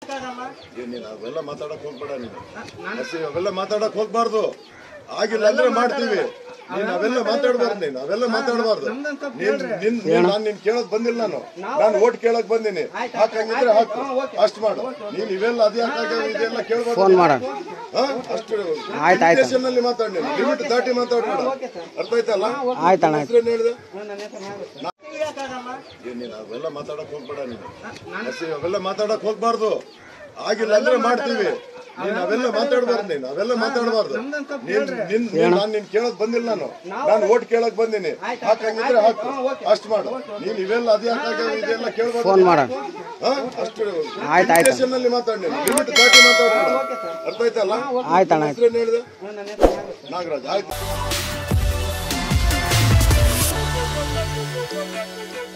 ಏನ್ ನೀನ್ ಅವೆಲ್ಲ ಮಾತಾಡಕ್ ಹೋಗ್ಬೇಡ ನೀನು ಹಸಿ ಅವೆಲ್ಲ ಮಾತಾಡಕ್ ಹೋಗ್ಬಾರ್ದು ಆಗಿಲ್ಲ ಅಂದ್ರೆ ಮಾಡ್ತೀವಿ ನೀನ್ ಅವೆಲ್ಲ ಮಾತಾಡ್ಬಾರ್ದು ನೀನು ಅವೆಲ್ಲ ಮಾತಾಡ್ಬಾರ್ದು ನೀನ್ ನಿನ್ ನೀನ್- ನಾನ್ ನಿನ್ ಕೇಳಕ್ ಬಂದಿಲ್ಲ ನಾನು ನಾನು ಓಟ್ ಕೇಳಕ್ ಬಂದಿನಿ ಹಾಕಂಗಿದ್ರೆ ಹಾಕು ಅಷ್ಟ್ ಮಾಡು ನೀನ್ ಇವೆಲ್ಲ ಅದ್ಯಾಕಾಗ ಇದೆಲ್ಲ ಕೇಳ್ಬಾರ್ದು ಫೋನ್ ಮಾಡೋಣ ಹಾ? ಅಷ್ಟು ಆಯ್ತ್ ಆಯ್ತು. ಲಿಮಿಟೇಷನ್ ಅಲ್ಲಿ ಮಾತಾಡ್ ನೀನು ಲಿಮಿಟ್ ದಾಟಿ ಮಾತಾಡ್ಬೇಡ ಅರ್ಥ ಆಯ್ತಲ್ಲ ಆಯ್ತಣ್ಣ ಆಯ್ತು ಹೆಸ್ರೇನ್ ಹೇಳ್ದೆ ಏನ್ ನೀನ್ ಅವೆಲ್ಲ ಮಾತಾಡಕ್ ಹೋಗ್ಬೇಡ ನೀನು ಹಸಿ ಅವೆಲ್ಲ ಮಾತಾಡಕ್ ಹೋಗ್ಬಾರ್ದು ಆಗಿಲ್ಲ ಅಂದ್ರೆ ಮಾಡ್ತೀವಿ ನೀನ್ ಅವೆಲ್ಲ ಮಾತಾಡ್ಬಾರ್ದು ನೀನು ಅವೆಲ್ಲ ಮಾತಾಡ್ಬಾರ್ದು ನೀನ್ ನಿನ್ ನೀನ್- ನಾನ್ ನಿನ್ ಕೇಳಕ್ ಬಂದಿಲ್ಲ ನಾನು ನಾನು ಓಟ್ ಕೇಳಕ್ ಬಂದಿನಿ ಹಾಕಂಗಿದ್ರೆ ಹಾಕು ಅಷ್ಟ್ ಮಾಡು ನೀನ್ ಇವೆಲ್ಲ ಅದ್ಯಾಕಾಗ ಇದೆಲ್ಲ ಕೇಳ್ಬಾರ್ದು ಫೋನ್ ಮಾಡೋಣ ಹಾ? ಅಷ್ಟು ಆಯ್ತ್ ಆಯ್ತು. ಲಿಮಿಟೇಷನ್ ಅಲ್ಲಿ ಮಾತಾಡ್ ನೀನು ಲಿಮಿಟ್ ದಾಟಿ ಮಾತಾಡ್ಬೇಡ ಅರ್ಥ ಆಯ್ತಲ್ಲ ಆಯ್ತಣ್ಣ ಆಯ್ತು ಹೆಸ್ರೇನ್ ಹೇಳ್ದೆ ನಾಗರಾಜ್ ಆಯ್ತು